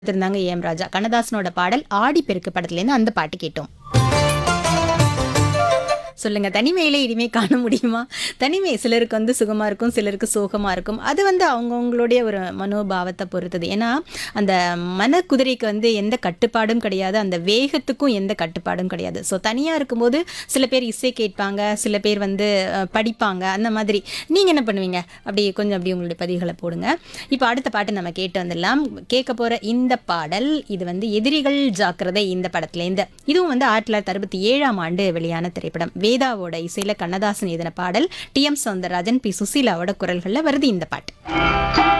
இருந்தாங்க ஏம் ராஜா கண்ணதாசனோட பாடல் ஆடி பெருக்கு படத்துலேருந்து அந்த பாட்டு கேட்டோம் சொல்லுங்க தனிமையில இனிமே காண முடியுமா தனிமை சிலருக்கு வந்து சுகமா இருக்கும் சிலருக்கு சோகமா இருக்கும் அது வந்து அவங்கவுங்களுடைய ஒரு மனோபாவத்தை பொறுத்தது ஏன்னா அந்த மனக்குதிரைக்கு வந்து எந்த கட்டுப்பாடும் கிடையாது அந்த வேகத்துக்கும் எந்த கட்டுப்பாடும் கிடையாது ஸோ தனியாக இருக்கும்போது சில பேர் இசை கேட்பாங்க சில பேர் வந்து அஹ், படிப்பாங்க அந்த மாதிரி நீங்கள் என்ன பண்ணுவீங்க அப்படி கொஞ்சம் அப்படி உங்களுடைய பதிவுகளை போடுங்க இப்போ அடுத்த பாட்டு நம்ம கேட்டு வந்துடலாம் கேட்க போகிற இந்த பாடல் இது வந்து எதிரிகள் ஜாக்கிரதை இந்த படத்துலேருந்து இதுவும் வந்து ஆயிரத்தி தொள்ளாயிரத்தி அறுபத்தி ஏழாம் ஆண்டு வெளியான திரைப்படம் வேதாவோட இசையில் கண்ணதாசன் எழுதின பாடல் டி எம் சௌந்தரராஜன் பி சுசீலாவோட குரல்களில் வருது இந்த பாட்டு